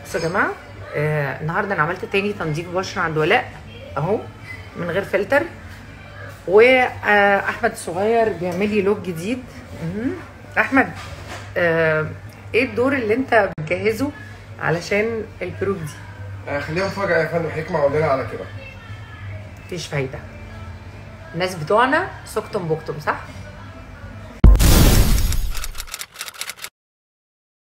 بصوا يا جماعه آه النهارده انا عملت تاني تنظيف بشره عند ولاء اهو من غير فلتر واحمد الصغير بيعمل لي لوك جديد مهم. احمد آه ايه الدور اللي انت بتجهزه علشان البروك دي آه، خليها مفاجأة يا فندم حكمة قول لنا على كده مفيش فايده الناس بتوعنا سكتم بكتم صح